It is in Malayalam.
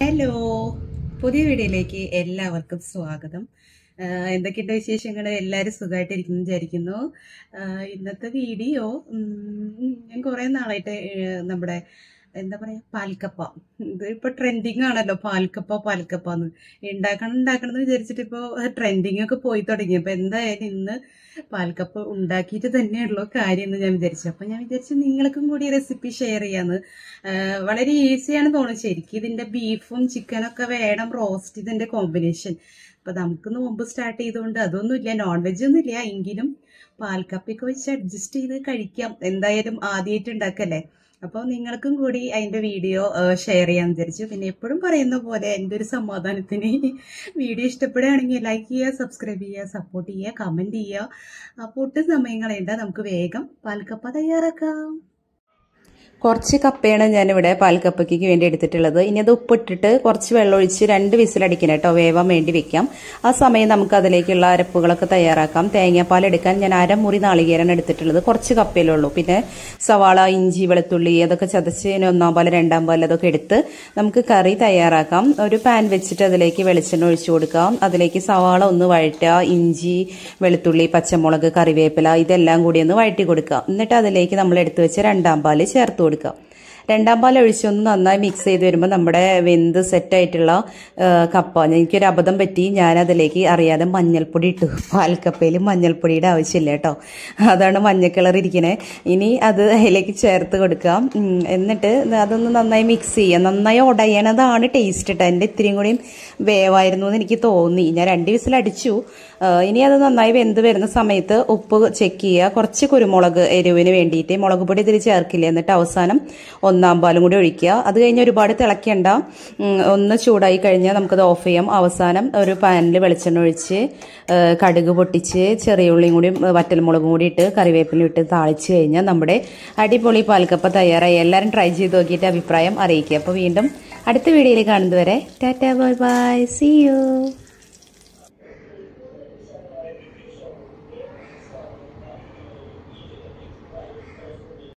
ഹലോ പുതിയ വീഡിയോയിലേക്ക് എല്ലാവർക്കും സ്വാഗതം ആഹ് എന്തൊക്കെയുണ്ട് വിശേഷങ്ങൾ എല്ലാവരും സുഖമായിട്ടിരിക്കുന്നു വിചാരിക്കുന്നു ആഹ് ഇന്നത്തെ വീഡിയോ ഉം, ഞാൻ കുറേ നാളായിട്ട് ഏഹ്, നമ്മുടെ എന്താ പറയാ പാൽക്കപ്പ ഇത് ഇപ്പൊ ട്രെൻഡിങ് ആണല്ലോ പാൽക്കപ്പ പാൽക്കപ്പ എന്ന് ഉണ്ടാക്കണം ഉണ്ടാക്കണം എന്ന് വിചാരിച്ചിട്ട് ഇപ്പോൾ ട്രെൻഡിങ് ഒക്കെ പോയി തുടങ്ങി അപ്പൊ എന്തായാലും ഇന്ന് പാൽക്കപ്പ ഉണ്ടാക്കിയിട്ട് തന്നെയുള്ളൂ കാര്യം എന്ന് ഞാൻ വിചാരിച്ചു അപ്പൊ ഞാൻ വിചാരിച്ചു നിങ്ങൾക്കും കൂടി റെസിപ്പി ഷെയർ ചെയ്യാന്ന് ആഹ് വളരെ ഈസിയാണ് തോന്നുന്നു ശരിക്കും ഇതിന്റെ ബീഫും ചിക്കനും ഒക്കെ വേണം റോസ്റ്റ് ഇതിന്റെ കോമ്പിനേഷൻ അപ്പൊ നമുക്ക് നോമ്പ് സ്റ്റാർട്ട് ചെയ്തുകൊണ്ട് അതൊന്നുമില്ല നോൺ വെജ് ഒന്നുമില്ല എങ്കിലും പാൽക്കപ്പൊക്കെ വെച്ച് അഡ്ജസ്റ്റ് ചെയ്ത് കഴിക്കാം എന്തായാലും ആദ്യമായിട്ട് ഉണ്ടാക്കല്ലേ അപ്പോൾ നിങ്ങൾക്കും കൂടി അതിന്റെ വീഡിയോ ഷെയർ ചെയ്യാൻ വിചാരിച്ചു പിന്നെ എപ്പോഴും പറയുന്ന പോലെ എൻ്റെ ഒരു സമാധാനത്തിന് വീഡിയോ ഇഷ്ടപ്പെടുകയാണെങ്കിൽ ലൈക്ക് ചെയ്യുക സബ്സ്ക്രൈബ് ചെയ്യുക സപ്പോർട്ട് ചെയ്യുക കമന്റ് ചെയ്യുക അപ്പോൾ ഒട്ടും സമയം കളയണ്ട നമുക്ക് വേഗം പാൽക്കപ്പ തയ്യാറാക്കാം കുറച്ച് കപ്പയാണ് ഞാനിവിടെ പാൽക്കപ്പയ്ക്ക് വേണ്ടി എടുത്തിട്ടുള്ളത് ഇനി അത് ഉപ്പിട്ടിട്ട് കുറച്ച് വെള്ളമൊഴിച്ച് രണ്ട് വിസിലടിക്കണം കേട്ടോ വേവാൻ വേണ്ടി വെക്കാം ആ സമയം നമുക്ക് അതിലേക്കുള്ള അരപ്പുകളൊക്കെ തയ്യാറാക്കാം തേങ്ങാപ്പാൽ എടുക്കാൻ ഞാൻ അരമുറി നാളികേരാണ് എടുത്തിട്ടുള്ളത് കുറച്ച് കപ്പയിലേ ഉള്ളൂ പിന്നെ സവാള ഇഞ്ചി വെളുത്തുള്ളി അതൊക്കെ ചതച്ച് ഇനി ഒന്നാം പാൽ രണ്ടാം പാൽ അതൊക്കെ എടുത്ത് നമുക്ക് കറി തയ്യാറാക്കാം ഒരു പാൻ വെച്ചിട്ട് അതിലേക്ക് വെളിച്ചെണ്ണ ഒഴിച്ചു കൊടുക്കാം അതിലേക്ക് സവാള ഒന്ന് വഴറ്റുക ഇഞ്ചി വെളുത്തുള്ളി പച്ചമുളക് കറിവേപ്പില ഇതെല്ലാം കൂടി ഒന്ന് വഴറ്റി കൊടുക്കുക എന്നിട്ട് അതിലേക്ക് നമ്മൾ എടുത്തു വെച്ച രണ്ടാം പാല് ചേർത്ത് കൊടുക്കുക രണ്ടാം പാൽ ഒഴിച്ചൊന്ന് നന്നായി മിക്സ് ചെയ്ത് വരുമ്പോൾ നമ്മുടെ വെന്ത് സെറ്റായിട്ടുള്ള കപ്പ എനിക്കൊരു അബദ്ധം പറ്റി ഞാൻ അതിലേക്ക് അറിയാതെ മഞ്ഞൾപ്പൊടി ഇട്ടു പാൽക്കപ്പയിൽ മഞ്ഞൾപ്പൊടിയുടെ ആവശ്യമില്ല കേട്ടോ അതാണ് മഞ്ഞ കളർ ഇരിക്കണേ ഇനി അത് അതിലേക്ക് ചേർത്ത് കൊടുക്കാം ഉം, എന്നിട്ട് അതൊന്ന് നന്നായി മിക്സ് ചെയ്യുക നന്നായി ഉടയണതാണ് ടേസ്റ്റ് കേട്ടോ എൻ്റെ ഇത്തിരിയും കൂടിയും വേവായിരുന്നു എന്ന് എനിക്ക് തോന്നി ഞാൻ രണ്ട് വിസിൽ അടിച്ചു ആ, ഇനി അത് നന്നായി വെന്ത് വരുന്ന സമയത്ത് ഉപ്പ് ചെക്ക് ചെയ്യുക കുറച്ച് കുരുമുളക് എരിവിന് വേണ്ടിയിട്ട് മുളക് പൊടി ഇതിൽ ചേർക്കില്ല എന്നിട്ട് അവസാനം ഒന്നാം പാലും കൂടി ഒഴിക്കുക അത് കഴിഞ്ഞ് ഒരുപാട് തിളയ്ക്കണ്ട ഉം, ഒന്ന് ചൂടായി കഴിഞ്ഞാൽ നമുക്കത് ഓഫ് ചെയ്യാം അവസാനം ഒരു പാനിൽ വെളിച്ചെണ്ണ ഒഴിച്ച് ആ, കടുക് പൊട്ടിച്ച് ചെറിയ ഉള്ളിയും കൂടി വറ്റൽമുളകും കൂടി ഇട്ട് കറിവേപ്പിലും ഇട്ട് താളിച്ച് കഴിഞ്ഞാൽ നമ്മുടെ അടിപൊളി പാൽക്കപ്പ തയ്യാറായി എല്ലാവരും ട്രൈ ചെയ്ത് നോക്കിയിട്ട് അഭിപ്രായം അറിയിക്കുക അപ്പോൾ വീണ്ടും അടുത്ത വീഡിയോയിൽ കാണുന്നതുവരെ tata bye bye see U